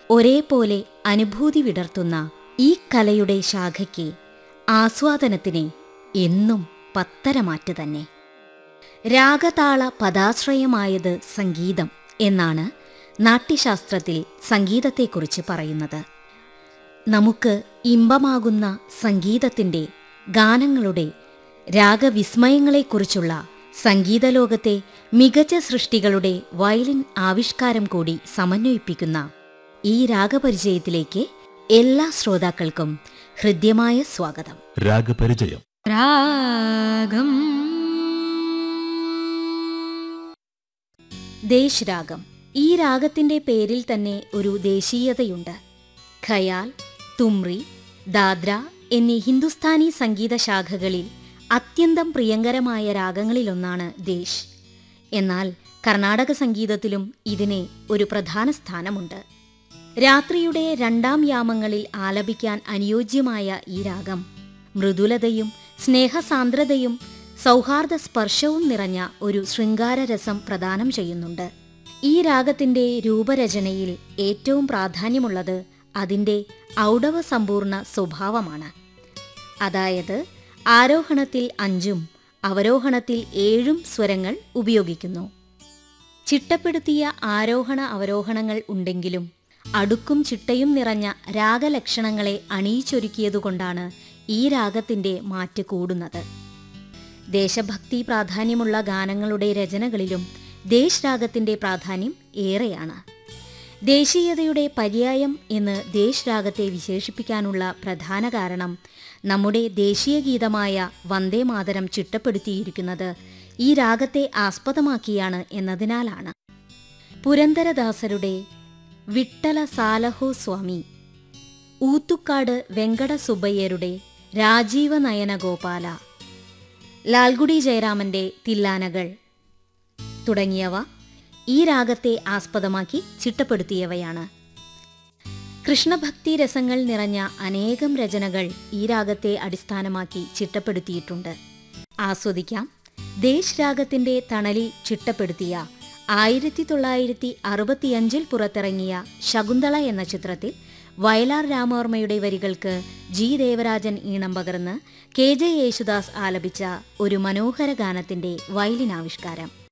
ഒരേപോലെ അനുഭൂതി വിടർത്തുന്ന ഈ കലയുടെ ശാഖയ്ക്ക് ആസ്വാദനത്തിന് എന്നും പത്തരമാറ്റ് തന്നെ രാഗതാള പദാശ്രയമായത് സംഗീതം എന്നാണ് നാട്യശാസ്ത്രത്തിൽ സംഗീതത്തെക്കുറിച്ച് പറയുന്നത് നമുക്ക് ഇമ്പമാകുന്ന സംഗീതത്തിൻ്റെ ഗാനങ്ങളുടെ രാഗവിസ്മയങ്ങളെക്കുറിച്ചുള്ള സംഗീതലോകത്തെ മികച്ച സൃഷ്ടികളുടെ വയലിൻ ആവിഷ്കാരം കൂടി സമന്വയിപ്പിക്കുന്ന ഈ രാഗപരിചയത്തിലേക്ക് എല്ലാ ശ്രോതാക്കൾക്കും ഹൃദ്യമായ സ്വാഗതം രാഗപരിചയം രാഗം ദേശ് രാഗം ഈ രാഗത്തിന്റെ പേരിൽ തന്നെ ഒരു ദേശീയതയുണ്ട് ഖയാൽ തുമ്രി ദാദ്ര എന്നീ ഹിന്ദുസ്ഥാനി സംഗീത ശാഖകളിൽ അത്യന്തം പ്രിയങ്കരമായ രാഗങ്ങളിലൊന്നാണ് ദേശ് എന്നാൽ കർണാടക സംഗീതത്തിലും ഇതിന് ഒരു പ്രധാന സ്ഥാനമുണ്ട് രാത്രിയുടെ രണ്ടാം യാമങ്ങളിൽ ആലപിക്കാൻ അനുയോജ്യമായ ഈ രാഗം മൃദുലതയും സ്നേഹസാന്ദ്രതയും സൗഹാർദ്ദ സ്പർശവും നിറഞ്ഞ ഒരു ശൃംഗാരരസം പ്രദാനം ചെയ്യുന്നുണ്ട് ഈ രാഗത്തിന്റെ രൂപരചനയിൽ ഏറ്റവും പ്രാധാന്യമുള്ളത് അതിന്റെ ഔഡവ സമ്പൂർണ്ണ സ്വഭാവമാണ് അതായത് ആരോഹണത്തിൽ അഞ്ചും അവരോഹണത്തിൽ ഏഴും സ്വരങ്ങൾ ഉപയോഗിക്കുന്നു ചിട്ടപ്പെടുത്തിയ ആരോഹണ അവരോഹണങ്ങൾ ഉണ്ടെങ്കിലും അടുക്കും ചിട്ടയും നിറഞ്ഞ രാഗലക്ഷണങ്ങളെ അണിയിച്ചൊരുക്കിയതുകൊണ്ടാണ് ഈ രാഗത്തിന്റെ മാറ്റ് കൂടുന്നത് ദേശഭക്തി പ്രാധാന്യമുള്ള ഗാനങ്ങളുടെ രചനകളിലും ദേശ് രാഗത്തിന്റെ പ്രാധാന്യം ഏറെയാണ് ദേശീയതയുടെ പര്യായം എന്ന് ദേശ് രാഗത്തെ വിശേഷിപ്പിക്കാനുള്ള പ്രധാന കാരണം നമ്മുടെ ദേശീയ ഗീതമായ വന്ദേ മാതരം ചിട്ടപ്പെടുത്തിയിരിക്കുന്നത് ഈ രാഗത്തെ ആസ്പദമാക്കിയാണ് എന്നതിനാലാണ് പുരന്ദരദാസരുടെ വിട്ടല സാലഹോ സ്വാമി ഊത്തുക്കാട് വെങ്കട സുബ്ബയ്യരുടെ രാജീവ നയന ഗോപാല ലാൽഗുഡി ജയരാമന്റെ തില്ലാനകൾ തുടങ്ങിയവ ഈ രാഗത്തെ ആസ്പദമാക്കി ചിട്ടപ്പെടുത്തിയവയാണ് കൃഷ്ണഭക്തി രസങ്ങൾ നിറഞ്ഞ അനേകം രചനകൾ ഈ രാഗത്തെ അടിസ്ഥാനമാക്കി ചിട്ടപ്പെടുത്തിയിട്ടുണ്ട് ആസ്വദിക്കാം ദേശ് രാഗത്തിന്റെ തണലിൽ ചിട്ടപ്പെടുത്തിയ ആയിരത്തി തൊള്ളായിരത്തി അറുപത്തിയഞ്ചിൽ പുറത്തിറങ്ങിയ ശകുന്തള എന്ന ചിത്രത്തിൽ വയലാർ രാമവർമ്മയുടെ വരികൾക്ക് ജി ദേവരാജൻ ഈണം പകർന്ന് കെ ജെ യേശുദാസ് ആലപിച്ച ഒരു മനോഹര ഗാനത്തിന്റെ വയലിനാവിഷ്കാരം